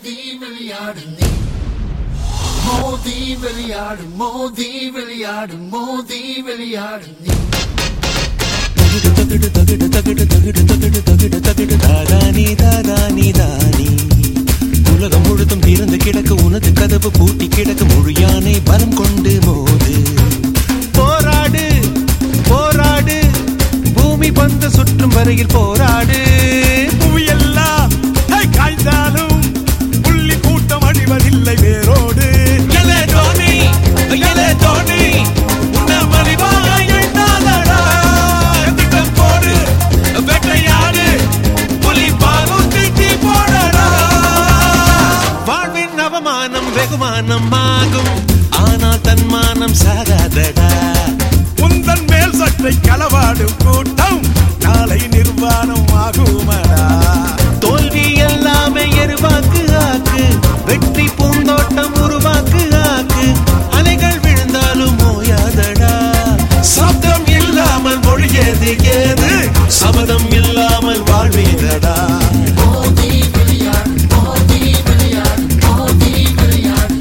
மோதி விளையாடு நீ மோதி விளையாடு மோதி விளையாடு மோதி விளையாடு நீ தகிடு தகிடு தகிடு தகிடு தகிடு தகிடு தகிடு தாதானி தாதானி தானி உலகம் முழுதும் திறந்து கிடக்கு உனது கதவு பூட்டி கிடக்கு முழு யானை பலம் கொண்டு மோது போராடு போராடு பூமி பந்து சுற்றும் வரையில் போராடு புவியெல்லாம் ஹே, காய்ந்தாலும் புள்ளி கூட்டம் அடிவதில்லை வேரோடு எலே தோனி எலே தோனி உன்னை மலிவாக எண்ணாதடா திட்டம் போடு வேட்டையாடு புலி பாலும் தீட்டி போடடா வாழ்வின் அவமானம் வெகுமானம் ஆகும் ஆனால் தன்மானம் சாகாதடா உந்தன் மேல் சட்டை களவாடும் கூட்டம் நாளை நிர்வாணம் ஆகுமடா தோல்வி எல்லாமே எருவாக்கு ஆக்கு வெற்றி பூந்தோட்டம் உருவாக்கு ஆக்கு அலைகள் விழுந்தாலும் ஓயாதடா சப்தம் இல்லாமல் மொழியது ஏது சபதம் இல்லாமல் வாழ்வேதடா மோதி விளையாடு மோதி விளையாடு மோதி விளையாடு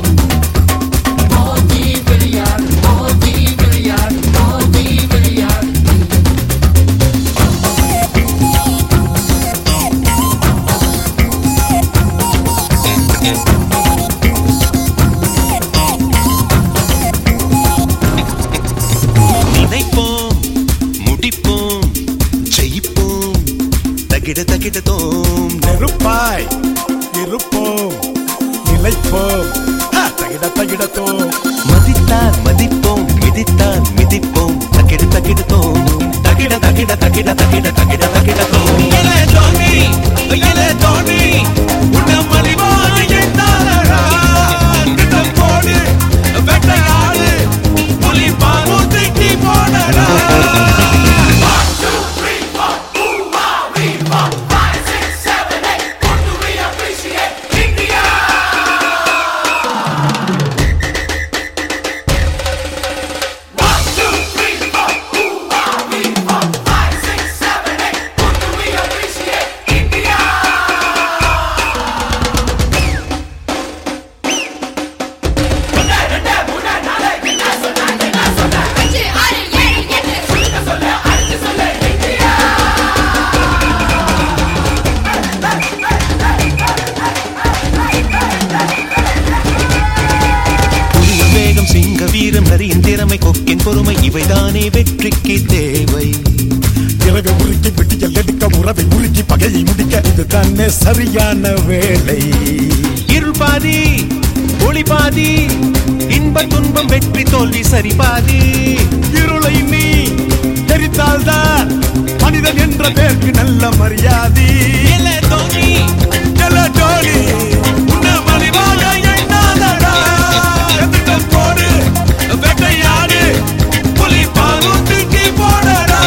மோதி விளையாடு மோதி விளையாடு மோதி விளையாடு நினைப்போம் முடிப்போம் ஜெயிப்போம் தகிட தகிட தோம் நெருப்பாய் இருப்போம் நிலைப்போம் ஹ, தகிட தகிடத்தோம் மதித்தால் மதிப்போம் மிதித்தால் மிதிப்போம் தகிட தகிட தோம் தகிட தகிட தகிட தகிட தகிட தகிட தோம் எலே தோனி எலே தோனி உன்னை மலிவாக எண்ணாதடா திட்டம் போடு வெட்டையாடு புலி பாலும் தீட்டி போடடா அஞ்சு ஆறு ஏழு எட்டு புலியின் வேகம் சிங்க வீரம் நரியின் திறமை கொக்கின் பொறுமை இவைதானே வெற்றிக்கு தேவை இறக உருக்கி வெட்டியல் எடுக்க உறவை உருக்கி பகையை முடிக்க இது தானே சரியான வேலை இருள் பாதி ஒளி பாதி இன்ப துன்பம் வெற்றி தோல்வி சரி பாதி இருளை நீ தெரித்தால்தான் மனிதன் என்ற பேருக்கு நல்ல மரியாதை எல்லை தோனி எல்ல ஜோலி உன்னை மலிவாக எண்ணாதடா. எதிர்க்கம் போடு, வேட்டையாடு, புலி பாலும் தூக்கி போடடா.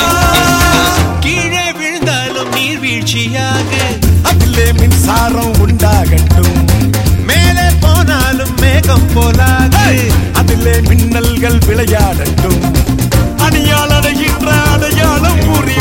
கீழே விழுந்தாலும் நீர்வீழ்ச்சியாக அதிலே மின்சாரம் உண்டாகட்டும் மேலே போனாலும் மேகம் போலாக அதிலே மின்னல்கள் விளையாடட்டும் அணியால் அடைகின்ற அடையாளம் புரி